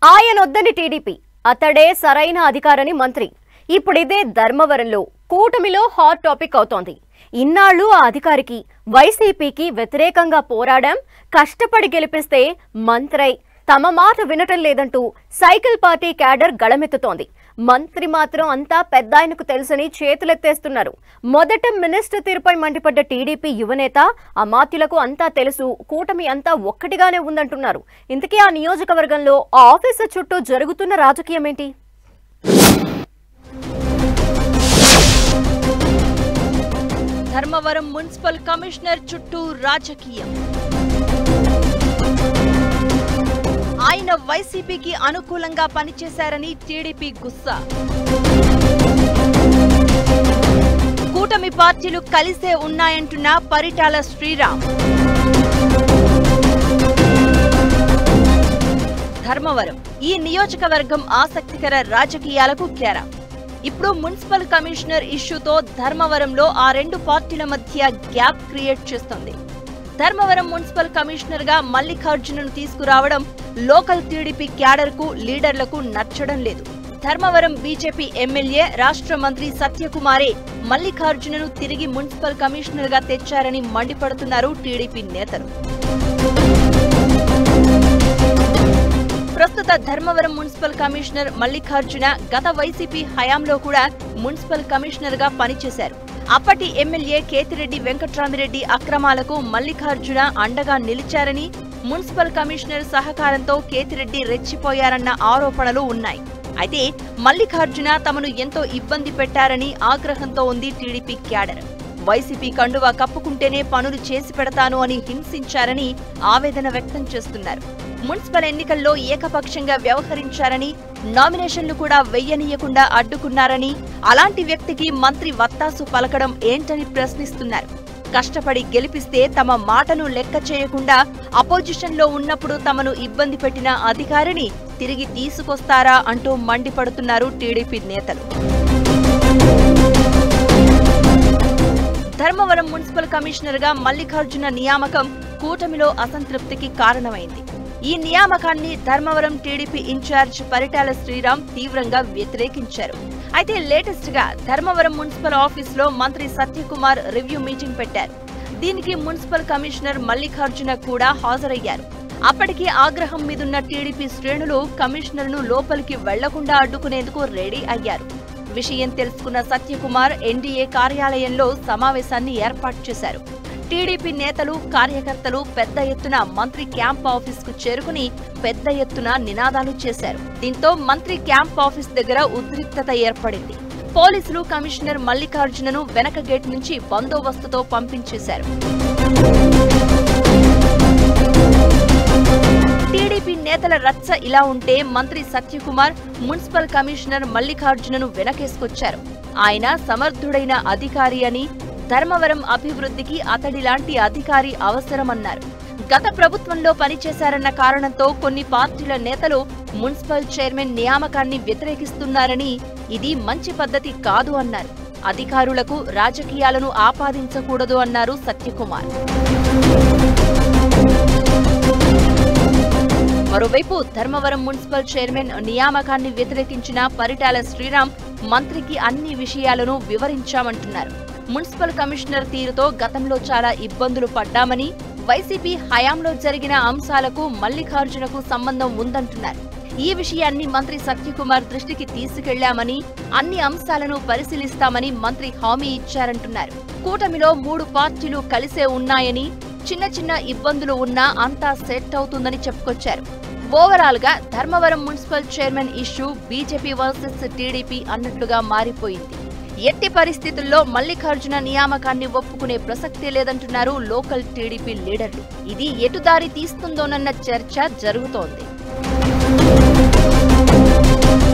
ఆయనొద్దని TDP అతడే సరైన అధికారని మంత్రి ఇప్పుడిదే ధర్మవరంలో కూటమిలో హాట్ టాపిక్ అవుతోంది ఇన్నాళ్ళు ఆ అధికారికి వైసీపీకి వ్యతిరేకంగా పోరాడాం కష్టపడి గెలిపిస్తే మంత్రై తమ మాట వినటం లేదంటూ సైకిల్ పార్టీ క్యాడర్ గళమెత్తుతోంది మంత్రి మాత్రం అంతా పెద్ద ఆయనకు తెలుసని చేతులెత్తేస్తున్నారు మొదట మినిస్టర్ తీరుపై మండిపడ్డ టీడీపీ యువనేత అమాత్యులకు అంతా తెలుసు కూటమి అంతా ఒక్కటిగానే ఉందంటున్నారు ఇంతకీ ఆ నియోజకవర్గంలో ఆ ఆఫీసర్ చుట్టూ జరుగుతున్న రాజకీయం ఏంటి ధర్మవరం మున్సిపల్ కమిషనర్ చుట్టూ రాజకీయం ఆయన వైసీపీకి అనుకూలంగా పనిచేశారని టీడీపీ గుస్సా కూటమి పార్టీలు కలిసే ఉన్నాయంటున్న పరిటాల శ్రీరామ్ ధర్మవరం ఈ నియోజకవర్గం ఆసక్తికర రాజకీయాలకు కేరా ఇప్పుడు మున్సిపల్ కమిషనర్ ఇష్యూతో ధర్మవరంలో ఆ రెండు పార్టీల మధ్య గ్యాప్ క్రియేట్ చేస్తోంది ధర్మవరం మున్సిపల్ కమిషనర్ గా మల్లికార్జునను తీసుకురావడం లోకల్ టీడీపీ క్యాడర్ కు లీడర్లకు నచ్చడం లేదు ధర్మవరం బీజేపీ ఎమ్మెల్యే రాష్ట్ర మంత్రి సత్యకుమారే మల్లికార్జునను తిరిగి మున్సిపల్ కమిషనర్ గా తెచ్చారని మండిపడుతున్నారు టీడీపీ నేతలు ప్రస్తుత ధర్మవరం మున్సిపల్ కమిషనర్ మల్లికార్జున గత వైసీపీ హయాంలో కూడా మున్సిపల్ కమిషనర్ గా పనిచేశారు అప్పటి ఎమ్మెల్యే కేతిరెడ్డి వెంకట్రామిరెడ్డి అక్రమాలకు మల్లికార్జున అండగా నిలిచారని మున్సిపల్ కమిషనర్ సహకారంతో కేతిరెడ్డి రెచ్చిపోయారన్న ఆరోపణలు ఉన్నాయి అయితే మల్లికార్జున తమను ఎంతో ఇబ్బంది పెట్టారని ఆగ్రహంతో ఉంది టీడీపీ క్యాడర్ వైసీపీ కండువా కప్పుకుంటేనే పనులు చేసి పెడతాను అని హింసించారని ఆవేదన వ్యక్తం చేస్తున్నారు మున్సిపల్ ఎన్నికల్లో ఏకపక్షంగా వ్యవహరించారని నామినేషన్లు కూడా వెయ్యనీయకుండా అడ్డుకున్నారని అలాంటి వ్యక్తికి మంత్రి వత్తాసు పలకడం ఏంటని ప్రశ్నిస్తున్నారు కష్టపడి గెలిపిస్తే తమ మాటను లెక్క చేయకుండా అపోజిషన్లో ఉన్నప్పుడు తమను ఇబ్బంది పెట్టిన అధికారిని తిరిగి తీసుకొస్తారా అంటూ మండిపడుతున్నారు టీడీపీ నేతలు ధర్మవరం మున్సిపల్ కమిషనర్ గా మల్లికార్జున నియామకం కూటమిలో అసంతృప్తికి కారణమైంది ఈ నియామకాన్ని ధర్మవరం టీడీపీ ఇన్ఛార్జ్ పరిటాల శ్రీరామ్ తీవ్రంగా వ్యతిరేకించారు అయితే లేటెస్ట్ గా ధర్మవరం మున్సిపల్ ఆఫీస్ లో మంత్రి సత్యకుమార్ రివ్యూ మీటింగ్ పెట్టారు దీనికి మున్సిపల్ కమిషనర్ మల్లికార్జున కూడా హాజరయ్యారు అప్పటికి ఆగ్రహం మీదున్న టీడీపీ శ్రేణులు కమిషనర్ ను లోపలికి వెళ్లకుండా అడ్డుకునేందుకు రెడీ అయ్యారు విషయం తెలుసుకున్న సత్యకుమార్ ఎన్డీఏ కార్యాలయంలో సమావేశాన్ని ఏర్పాటు చేశారు టీడీపీ నేతలు కార్యకర్తలు పెద్ద ఎత్తున మంత్రి క్యాంప్ ఆఫీస్ కు చేరుకుని పెద్ద ఎత్తున నినాదాలు చేశారు దీంతో మంత్రి క్యాంప్ ఆఫీస్ దగ్గర ఉద్రిక్తత ఏర్పడింది పోలీసులు కమిషనర్ మల్లికార్జునను వెనక గేట్ నుంచి బందోబస్తుతో పంపించేశారు టీడీపీ నేతల రచ్చ ఇలా ఉంటే మంత్రి సత్యకుమార్ మున్సిపల్ కమిషనర్ మల్లికార్జునను వెనకేసుకొచ్చారు ఆయన సమర్థుడైన అధికారి అని ధర్మవరం అభివృద్ధికి అతడిలాంటి అధికారి అవసరమన్నారు గత ప్రభుత్వంలో పనిచేశారన్న కారణంతో కొన్ని పార్టీల నేతలు మున్సిపల్ చైర్మన్ నియామకాన్ని వ్యతిరేకిస్తున్నారని ఇది మంచి పద్ధతి కాదు అన్నారు అధికారులకు రాజకీయాలను ఆపాదించకూడదు అన్నారు సత్యకుమార్ మరోవైపు ధర్మవరం మున్సిపల్ చైర్మన్ నియామకాన్ని వ్యతిరేకించిన పరిటాల శ్రీరామ్ మంత్రికి అన్ని విషయాలను వివరించామంటున్నారు మున్సిపల్ కమిషనర్ తీరుతో గతంలో చాలా ఇబ్బందులు పడ్డామని వైసీపీ హయాంలో జరిగిన అంశాలకు మల్లికార్జునకు సంబంధం ఉందంటున్నారు ఈ విషయాన్ని మంత్రి సత్యకుమార్ దృష్టికి తీసుకెళ్లామని అన్ని అంశాలను పరిశీలిస్తామని మంత్రి హామీ ఇచ్చారంటున్నారు కూటమిలో మూడు పార్టీలు కలిసే ఉన్నాయని చిన్న చిన్న ఇబ్బందులు ఉన్నా అంతా సెట్ అవుతుందని చెప్పుకొచ్చారు ఓవరాల్ గా Dharmavaram municipal chairman issue BJP versus TDP అన్నట్లుగా మారిపోయింది ఎట్టి పరిస్థితుల్లో మల్లికార్జున నియామకాన్ని ఒప్పుకునే ప్రసక్తే లేదంటున్నారు లోకల్ టీడీపీ లీడర్లు ఇది ఎటుదారి తీస్తుందోనన్న చర్చ జరుగుతోంది